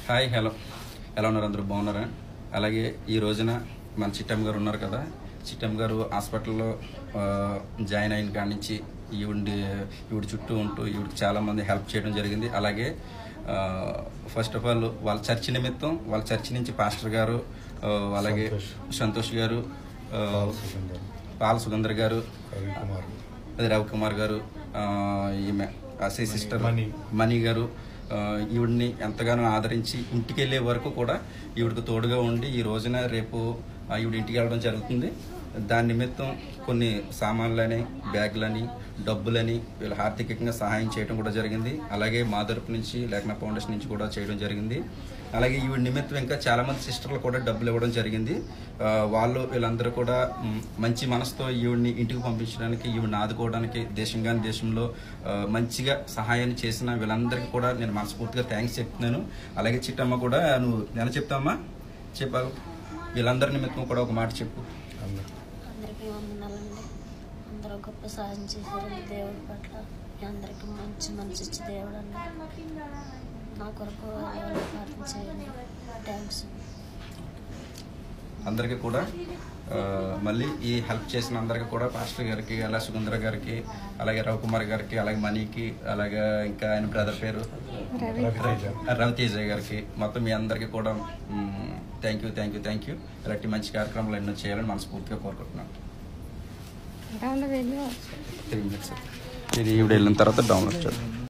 Hi hello ఎలా ఉన్నారు అందరూ బాగున్నారా అలాగే ఈ రోజున మన చిట్టమ్మ గారు ఉన్నారు కదా చిట్టమ్మ గారు హాస్పిటల్లో ఆ, జాయిన్ అయిన కాడి నుంచి ఈవిడి ఈవిడ చుట్టూ ఉంటూ ఈవిడికి చాలామంది హెల్ప్ చేయడం జరిగింది అలాగే ఫస్ట్ ఆఫ్ ఆల్ వాళ్ళ చర్చి నిమిత్తం వాళ్ళ చర్చి నుంచి పాస్టర్ గారు ఆ, అలాగే సంతోష్ గారు ఆ, పాల సుగంధర్ గారు రవికుమార్ అది రవికుమార్ గారు ఆ, ఈమె అసే సిస్టర్ మణి. మణి గారు ఆ, ఈవిడ్ని ఎంతగానో ఆదరించి ఇంటికి వెళ్ళే వరకు కూడా ఈవిడికి తోడుగా ఉండి ఈ రోజున రేపు ఆ, ఈవిడ ఇంటికి వెళ్ళడం జరుగుతుంది దాని నిమిత్తం కొన్ని సామాన్లని బ్యాగులని డబ్బులని వీళ్ళు ఆర్థికంగా సహాయం చేయడం కూడా జరిగింది అలాగే మా తరపు నుంచి లేఖన ఫౌండేషన్ నుంచి కూడా చేయడం జరిగింది అలాగే ఈవిడ నిమిత్తం ఇంకా చాలా మంది సిస్టర్లు కూడా డబ్బులు ఇవ్వడం జరిగింది ఆ, వాళ్ళు వీళ్ళందరూ కూడా మ్, మంచి మనసుతో ఈవిడ్ని ఇంటికి పంపించడానికి ఈవిడ్ని ఆదుకోవడానికి దేశంగాని దేశంలో ఆ, మంచిగా సహాయాన్ని చేసిన వీళ్ళందరికీ కూడా నేను మనస్ఫూర్తిగా థ్యాంక్స్ చెప్తున్నాను అలాగే చిట్టమ్మ కూడా నువ్వు నేను చెప్తామా చెప్పావు వీళ్ళందరి నిమిత్తం కూడా ఒక మాట చెప్పు అందరు అందరికీ వందనాలండి అందరూ గొప్ప సహాయం చేశారండి దేవుడి పట్ల మీ అందరికీ మంచి మనసు ఇచ్చి దేవుడు అండి నా కొరకు ఎవరు ప్రార్థన చేయండి థ్యాంక్స్ అందరికీ కూడా ఆ, మళ్ళీ ఈ హెల్ప్ చేసిన అందరికీ కూడా పాస్టర్ గారికి అలా సుగంధర గారికి అలాగే రవికుమార్ గారికి అలాగే మనీకి అలాగే ఇంకా ఆయన బ్రదర్ పేరు రవితేజ రవితేజ గారికి మొత్తం మీ అందరికీ కూడా thank you thank you thank you ఇలాంటి మంచి కార్యక్రమాలు ఎన్నో చేయాలని మనస్ఫూర్తిగా కోరుకుంటున్నాను త్రీ మినిట్స్ ఇది ఈవిడ వెళ్ళిన తర్వాత డౌన్లోడ్ చేద్దాం